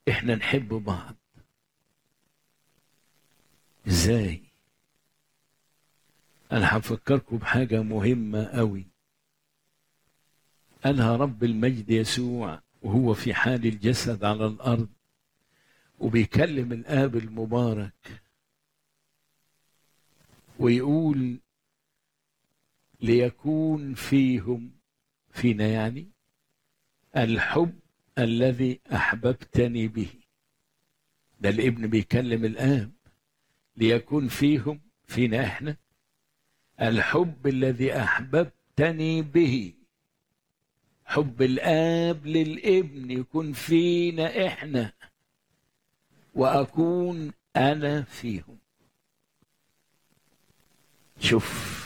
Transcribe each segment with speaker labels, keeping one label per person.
Speaker 1: احنا نحب بعض ازاي انا هفكركم بحاجه مهمه قوي قالها رب المجد يسوع وهو في حال الجسد على الارض وبيكلم الاب المبارك ويقول ليكون فيهم فينا يعني الحب الذي احببتني به ده الابن بيكلم الاب ليكون فيهم فينا احنا الحب الذي احببتني به حب الاب للابن يكون فينا احنا واكون انا فيهم شوف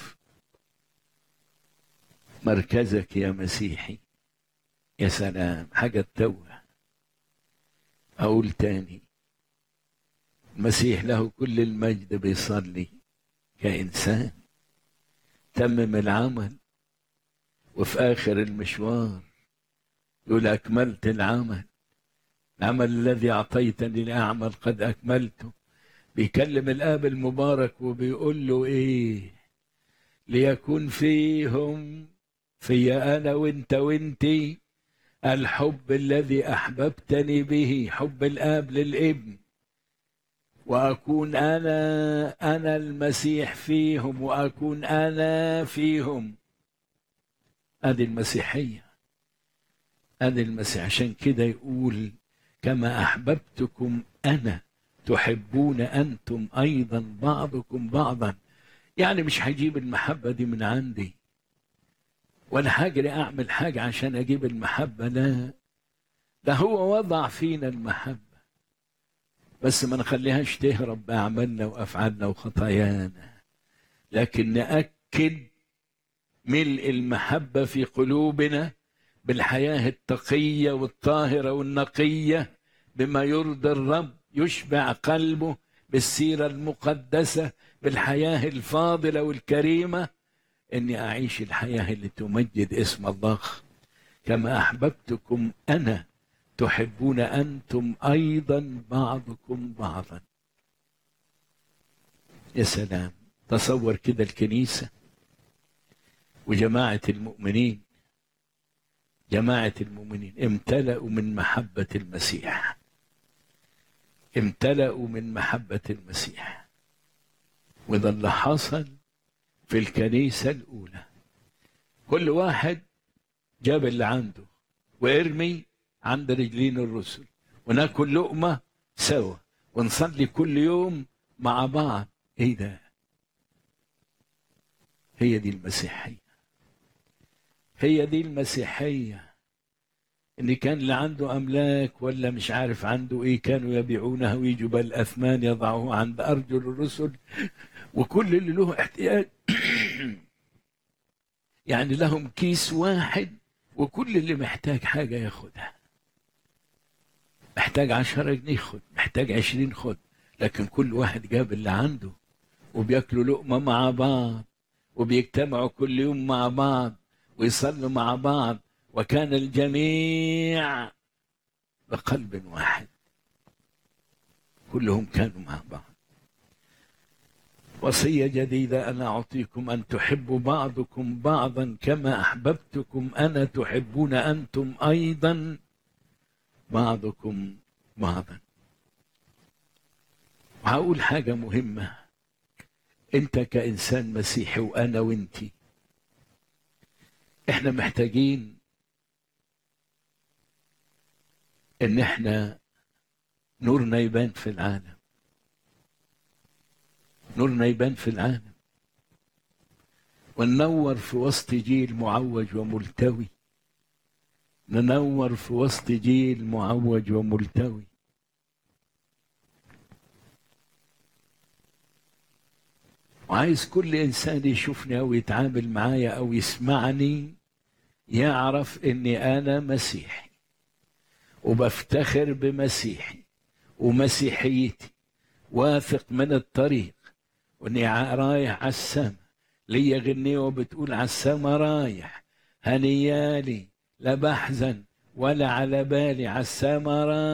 Speaker 1: مركزك يا مسيحي يا سلام حاجة توه أقول تاني المسيح له كل المجد بيصلي كإنسان تمم العمل وفي آخر المشوار يقول أكملت العمل العمل الذي أعطيتني لأعمل قد أكملته بيكلم الآب المبارك وبيقول له إيه ليكون فيهم في أنا وأنت وأنتي الحب الذي أحببتني به حب الآب للابن وأكون أنا أنا المسيح فيهم وأكون أنا فيهم هذه المسيحية هذه المسيح عشان كده يقول كما أحببتكم أنا تحبون أنتم أيضا بعضكم بعضا يعني مش هجيب المحبة دي من عندي ولا هجري أعمل حاجة عشان أجيب المحبة لا ده هو وضع فينا المحبة بس ما نخليهاش تهرب بأعمالنا وأفعالنا وخطايانا لكن نأكد ملء المحبة في قلوبنا بالحياة التقية والطاهرة والنقية بما يرضي الرب يشبع قلبه بالسيرة المقدسة بالحياة الفاضلة والكريمة إني أعيش الحياة اللي تمجد اسم الله كما أحببتكم أنا تحبون أنتم أيضا بعضكم بعضا يا سلام تصور كده الكنيسة وجماعة المؤمنين جماعة المؤمنين امتلأوا من محبة المسيح امتلأوا من محبة المسيح وده اللي حصل في الكنيسة الأولى كل واحد جاب اللي عنده وارمي عند رجلين الرسل وناكل لقمة سوا ونصلي كل يوم مع بعض ايه ده هي دي المسيحية هي دي المسيحية ان كان اللي عنده املاك ولا مش عارف عنده ايه كانوا يبيعونها ويجوا بالاثمان يضعوه عند ارجل الرسل وكل اللي له احتياج يعني لهم كيس واحد وكل اللي محتاج حاجة ياخدها محتاج عشرة جنيه خد محتاج عشرين خد لكن كل واحد جاب اللي عنده وبياكلوا لقمة مع بعض وبيجتمعوا كل يوم مع بعض ويصلوا مع بعض وكان الجميع بقلب واحد كلهم كانوا مع بعض وصية جديدة أنا أعطيكم أن تحبوا بعضكم بعضا كما أحببتكم أنا تحبون أنتم أيضا بعضكم بعضا وهقول حاجة مهمة أنت كإنسان مسيحي وأنا وأنتي إحنا محتاجين إن إحنا نورنا يبان في العالم نورنا يبان في العالم وننور في وسط جيل معوج وملتوي ننور في وسط جيل معوج وملتوي وعايز كل انسان يشوفني او يتعامل معايا او يسمعني يعرف اني انا مسيحي وبفتخر بمسيحي ومسيحيتي واثق من الطريق واني رايح على السما ليا غنية بتقول على السما رايح هنيالي لا بحزن ولا على بالي على السما رايح